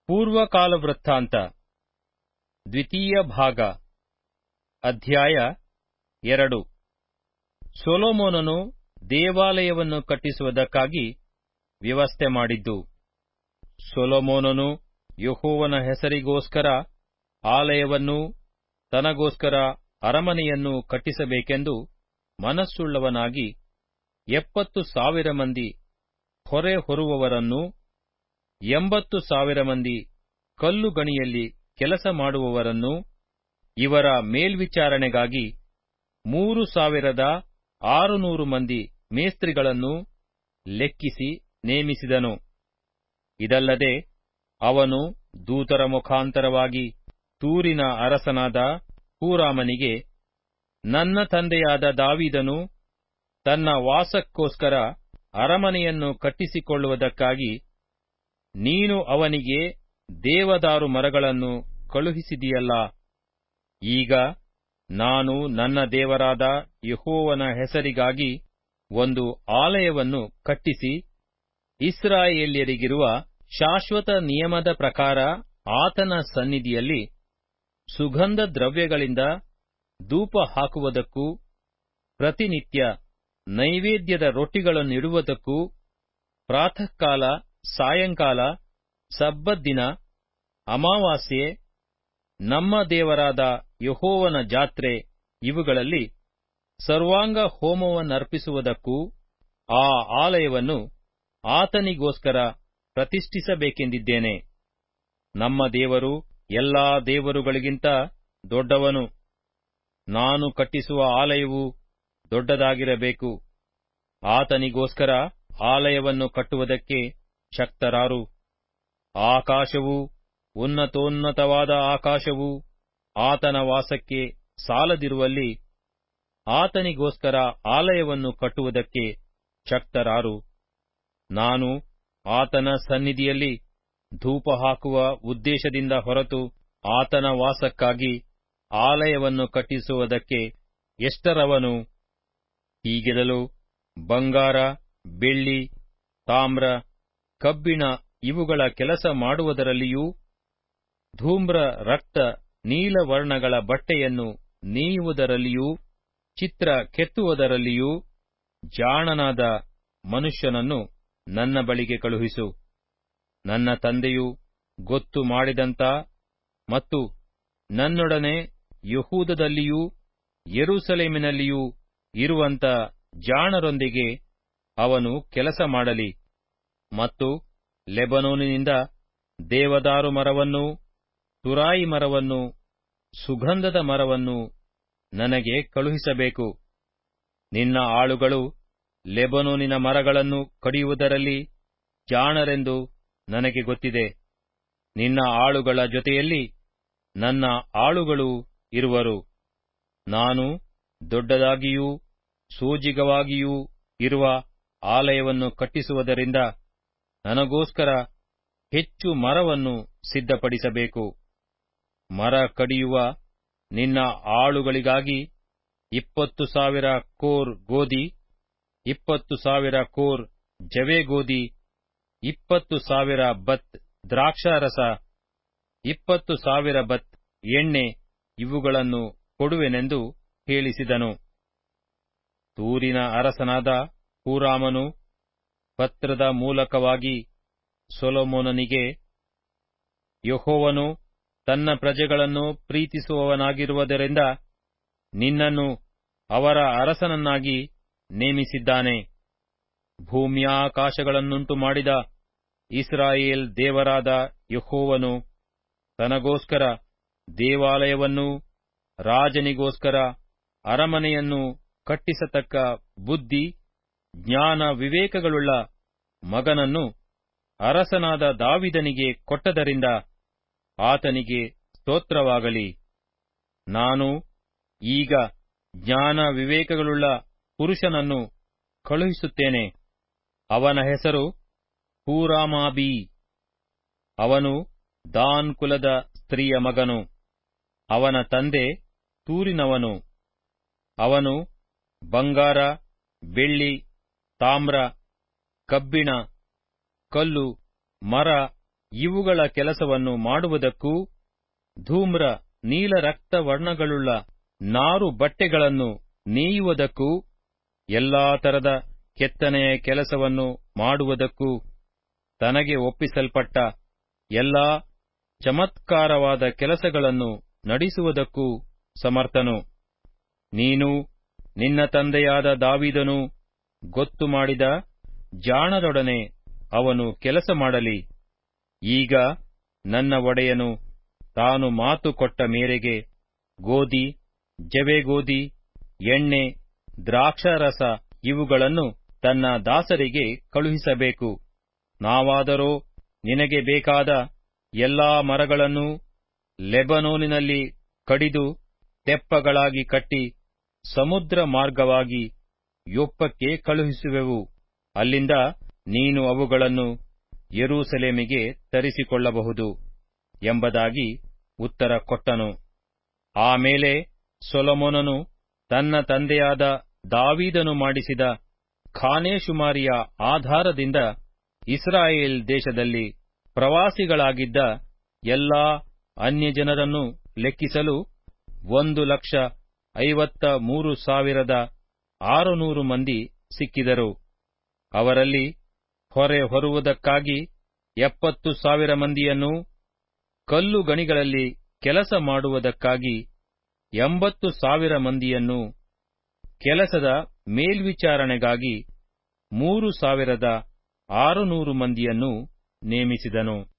ಪೂರ್ವಕಾಲ ವೃತ್ತಾಂತ ದ್ವಿತೀಯ ಭಾಗ ಅಧ್ಯಾಯ ಎರಡು ಸೊಲೊಮೋನನು ದೇವಾಲಯವನ್ನು ಕಟ್ಟಿಸುವುದಕ್ಕಾಗಿ ವ್ಯವಸ್ಥೆ ಮಾಡಿದ್ದು ಸೊಲೊಮೋನನು ಯೆಹೋವನ ಹೆಸರಿಗೋಸ್ಕರ ಆಲಯವನ್ನೂ ತನಗೋಸ್ಕರ ಅರಮನೆಯನ್ನೂ ಕಟ್ಟಿಸಬೇಕೆಂದು ಮನಸ್ಸುಳ್ಳವನಾಗಿ ಎಪ್ಪತ್ತು ಸಾವಿರ ಮಂದಿ ಹೊರೆ ಹೊರುವವರನ್ನೂ ಎಂಬತ್ತು ಸಾವಿರ ಮಂದಿ ಕಲ್ಲುಗಣಿಯಲ್ಲಿ ಕೆಲಸ ಮಾಡುವವರನ್ನೂ ಇವರ ಮೇಲ್ವಿಚಾರಣೆಗಾಗಿ ಮೂರು ಸಾವಿರದ ಆರುನೂರು ಮಂದಿ ಮೇಸ್ತ್ರಿಗಳನ್ನೂ ಲೆಕ್ಕಿಸಿ ನೇಮಿಸಿದನು ಇದಲ್ಲದೆ ಅವನು ದೂತರ ಮುಖಾಂತರವಾಗಿ ತೂರಿನ ಅರಸನಾದ ಹೂರಾಮನಿಗೆ ನನ್ನ ತಂದೆಯಾದ ದಾವೀದನು ತನ್ನ ವಾಸಕ್ಕೋಸ್ಕರ ಅರಮನೆಯನ್ನು ಕಟ್ಟಿಸಿಕೊಳ್ಳುವುದಕ್ಕಾಗಿ ನೀನು ಅವನಿಗೆ ದೇವದಾರು ಮರಗಳನ್ನು ಕಳುಹಿಸಿದಿಯಲ್ಲಾ ಈಗ ನಾನು ನನ್ನ ದೇವರಾದ ಯೆಹೋವನ ಹೆಸರಿಗಾಗಿ ಒಂದು ಆಲಯವನ್ನು ಕಟ್ಟಿಸಿ ಇಸ್ರಾಯೇಲ್ಯರಿಗಿರುವ ಶಾಶ್ವತ ನಿಯಮದ ಪ್ರಕಾರ ಆತನ ಸನ್ನಿಧಿಯಲ್ಲಿ ಸುಗಂಧ ದ್ರವ್ಯಗಳಿಂದ ಧೂಪ ಹಾಕುವುದಕ್ಕೂ ಪ್ರತಿನಿತ್ಯ ನೈವೇದ್ಯದ ರೊಟ್ಟಿಗಳನ್ನಿಡುವುದಕ್ಕೂ ಪ್ರಾತಃಕಾಲ ಸಾಯಂಕಾಲ ಸಬ್ಬತ್ ದಿನ ಅಮಾವಾಸ್ಯೆ ನಮ್ಮ ದೇವರಾದ ಯೆಹೋವನ ಜಾತ್ರೆ ಇವುಗಳಲ್ಲಿ ಸರ್ವಾಂಗ ಹೋಮವನ್ನರ್ಪಿಸುವುದಕ್ಕೂ ಆ ಆಲಯವನ್ನು ಆತನಿಗೋಸ್ಕರ ಪ್ರತಿಷ್ಠಿಸಬೇಕೆಂದಿದ್ದೇನೆ ನಮ್ಮ ದೇವರು ಎಲ್ಲಾ ದೇವರುಗಳಿಗಿಂತ ದೊಡ್ಡವನು ನಾನು ಕಟ್ಟಿಸುವ ಆಲಯವು ದೊಡ್ಡದಾಗಿರಬೇಕು ಆತನಿಗೋಸ್ಕರ ಆಲಯವನ್ನು ಕಟ್ಟುವುದಕ್ಕೆ ಶಕ್ತರಾರು ಆಕಾಶವೂ ಉನ್ನತೋನ್ನತವಾದ ಆಕಾಶವೂ ಆತನ ವಾಸಕ್ಕೆ ಸಾಲದಿರುವಲ್ಲಿ ಆತನಿಗೋಸ್ಕರ ಆಲಯವನ್ನು ಕಟ್ಟುವುದಕ್ಕೆ ಶಕ್ತರಾರು ನಾನು ಆತನ ಸನ್ನಿಧಿಯಲ್ಲಿ ಧೂಪ ಹಾಕುವ ಉದ್ದೇಶದಿಂದ ಹೊರತು ಆತನ ವಾಸಕ್ಕಾಗಿ ಆಲಯವನ್ನು ಕಟ್ಟಿಸುವುದಕ್ಕೆ ಎಷ್ಟರವನು ಹೀಗಿರಲು ಬಂಗಾರ ಬೆಳ್ಳಿ ತಾಮ್ರ ಕಬ್ಬಿಣ ಇವುಗಳ ಕೆಲಸ ಮಾಡುವುದರಲ್ಲಿಯೂ ಧೂಮ್ರ ರಕ್ತ ನೀಲವರ್ಣಗಳ ಬಟ್ಟೆಯನ್ನು ನೇಯುವುದರಲ್ಲಿಯೂ ಚಿತ್ರ ಕೆತ್ತುವುದರಲ್ಲಿಯೂ ಜಾಣನಾದ ಮನುಷ್ಯನನ್ನು ನನ್ನ ಬಳಿಗೆ ಕಳುಹಿಸು ನನ್ನ ತಂದೆಯು ಗೊತ್ತು ಮಾಡಿದಂತ ಮತ್ತು ನನ್ನೊಡನೆ ಯಹೂದದಲ್ಲಿಯೂ ಯೆರೂಸಲೇಮಿನಲ್ಲಿಯೂ ಇರುವಂತ ಜಾಣರೊಂದಿಗೆ ಅವನು ಕೆಲಸ ಮಾಡಲಿ ಮತ್ತು ಲೆಬನೋನಿನಿಂದ ದೇವದಾರು ಮರವನ್ನೂ ತುರಾಯಿ ಮರವನ್ನೂ ಸುಗಂಧದ ಮರವನ್ನೂ ನನಗೆ ಕಳುಹಿಸಬೇಕು ನಿನ್ನ ಆಳುಗಳು ಲೆಬನೋನಿನ ಮರಗಳನ್ನು ಕಡಿಯುವುದರಲ್ಲಿ ಜಾಣರೆಂದು ನನಗೆ ಗೊತ್ತಿದೆ ನಿನ್ನ ಆಳುಗಳ ಜೊತೆಯಲ್ಲಿ ನನ್ನ ಆಳುಗಳೂ ಇರುವರು ನಾನು ದೊಡ್ಡದಾಗಿಯೂ ಸೋಜಿಗವಾಗಿಯೂ ಇರುವ ಆಲಯವನ್ನು ಕಟ್ಟಿಸುವುದರಿಂದ ನನಗೋಸ್ಕರ ಹೆಚ್ಚು ಮರವನ್ನು ಸಿದ್ಧಪಡಿಸಬೇಕು ಮರ ಕಡಿಯುವ ನಿನ್ನ ಆಳುಗಳಿಗಾಗಿ ಇಪ್ಪತ್ತು ಸಾವಿರ ಕೋರ್ ಗೋಧಿ ಇಪ್ಪತ್ತು ಸಾವಿರ ಕೋರ್ ಜವೆಗೋಧಿ ಇಪ್ಪತ್ತು ಸಾವಿರ ಬತ್ ದ್ರಾಕ್ಷಾರಸ ಇಪ್ಪತ್ತು ಸಾವಿರ ಬತ್ ಎಣ್ಣೆ ಇವುಗಳನ್ನು ಕೊಡುವೆನೆಂದು ಹೇಳಿಸಿದನು ತೂರಿನ ಅರಸನಾದ ಹೂರಾಮನು ಪತ್ರದ ಮೂಲಕವಾಗಿ ಸೊಲೊಮೋನನಿಗೆ ಯಹೋವನು ತನ್ನ ಪ್ರಜೆಗಳನ್ನು ಪ್ರೀತಿಸುವವನಾಗಿರುವುದರಿಂದ ನಿನ್ನನ್ನು ಅವರ ಅರಸನನ್ನಾಗಿ ನೇಮಿಸಿದ್ದಾನೆ ಭೂಮ್ಯಾಕಾಶಗಳನ್ನುಂಟು ಮಾಡಿದ ಇಸ್ರಾಯೇಲ್ ದೇವರಾದ ಯಹೋವನು ತನಗೋಸ್ಕರ ದೇವಾಲಯವನ್ನೂ ರಾಜನಿಗೋಸ್ಕರ ಅರಮನೆಯನ್ನು ಕಟ್ಟಿಸತಕ್ಕ ಬುದ್ಧಿ ಜ್ಞಾನ ವಿವೇಕಗಳುಳ್ಳ ಮಗನನ್ನು ಅರಸನಾದ ದಾವಿದನಿಗೆ ಕೊಟ್ಟದರಿಂದ ಆತನಿಗೆ ಸ್ತೋತ್ರವಾಗಲಿ ನಾನು ಈಗ ಜ್ಞಾನ ವಿವೇಕಗಳುಳ್ಳ ಪುರುಷನನ್ನು ಕಳುಹಿಸುತ್ತೇನೆ ಅವನ ಹೆಸರು ಹೂರಾಮಾಬಿ ಅವನು ದಾನ್ ಕುಲದ ಸ್ತ್ರೀಯ ಮಗನು ಅವನ ತಂದೆ ತೂರಿನವನು ಅವನು ಬಂಗಾರ ಬೆಳ್ಳಿ ತಾಮ್ರ ಕಬ್ಬಿಣ ಕಲ್ಲು ಮರ ಇವುಗಳ ಕೆಲಸವನ್ನು ಮಾಡುವುದಕ್ಕೂ ಧೂಮ್ರ ನೀಲ ರಕ್ತ ವರ್ಣಗಳುಳ್ಳ ನಾರು ಬಟ್ಟೆಗಳನ್ನು ನೇಯುವುದಕ್ಕೂ ಎಲ್ಲಾ ತರದ ಕೆತ್ತನೆಯ ಕೆಲಸವನ್ನು ಮಾಡುವುದಕ್ಕೂ ತನಗೆ ಒಪ್ಪಿಸಲ್ಪಟ್ಟ ಎಲ್ಲಾ ಚಮತ್ಕಾರವಾದ ಕೆಲಸಗಳನ್ನು ನಡೆಸುವುದಕ್ಕೂ ಸಮರ್ಥನು ನೀನು ನಿನ್ನ ತಂದೆಯಾದ ದಾವಿದನು ಗೊತ್ತು ಮಾಡಿದ ಜಾಣರೊಡನೆ ಅವನು ಕೆಲಸ ಮಾಡಲಿ ಈಗ ನನ್ನ ಒಡೆಯನು ತಾನು ಮಾತು ಕೊಟ್ಟ ಮೇರೆಗೆ ಗೋಧಿ ಜವೆಗೋಧಿ ಎಣ್ಣೆ ದ್ರಾಕ್ಷಾರಸ ಇವುಗಳನ್ನು ತನ್ನ ದಾಸರಿಗೆ ಕಳುಹಿಸಬೇಕು ನಾವಾದರೋ ನಿನಗೆ ಬೇಕಾದ ಎಲ್ಲಾ ಮರಗಳನ್ನೂ ಲೆಬನೋನಿನಲ್ಲಿ ಕಡಿದು ತೆಪ್ಪಗಳಾಗಿ ಕಟ್ಟಿ ಸಮುದ್ರ ಮಾರ್ಗವಾಗಿ ಯೊಪ್ಪಕ್ಕೆ ಕಳುಹಿಸುವೆವು ಅಲ್ಲಿಂದ ನೀನು ಅವುಗಳನ್ನು ಯೆರೂಸಲೇಮಿಗೆ ತರಿಸಿಕೊಳ್ಳಬಹುದು ಎಂಬುದಾಗಿ ಉತ್ತರ ಕೊಟ್ಟನು ಆಮೇಲೆ ಸೊಲೊಮೋನನು ತನ್ನ ತಂದೆಯಾದ ದಾವೀದನು ಮಾಡಿಸಿದ ಖಾನೇಶುಮಾರಿಯ ಆಧಾರದಿಂದ ಇಸ್ರಾಯೇಲ್ ದೇಶದಲ್ಲಿ ಪ್ರವಾಸಿಗಳಾಗಿದ್ದ ಎಲ್ಲಾ ಅನ್ಯಜನರನ್ನು ಲೆಕ್ಕಿಸಲು ಒಂದು ಲಕ್ಷ ಐವತ್ತ ಮೂರು ಸಾವಿರದ ಆರುನೂರು ಮಂದಿ ಸಿಕ್ಕಿದರು ಅವರಲ್ಲಿ ಹೊರೆ ಹೊರುವುದಕ್ಕಾಗಿ ಎಪ್ಪತ್ತು ಸಾವಿರ ಮಂದಿಯನ್ನೂ ಕಲ್ಲು ಗಣಿಗಳಲ್ಲಿ ಕೆಲಸ ಮಾಡುವುದಕ್ಕಾಗಿ ಎಂಬತ್ತು ಸಾವಿರ ಮಂದಿಯನ್ನೂ ಕೆಲಸದ ಮೇಲ್ವಿಚಾರಣೆಗಾಗಿ ಮೂರು ಸಾವಿರದ ಆರುನೂರು ಮಂದಿಯನ್ನೂ ನೇಮಿಸಿದನು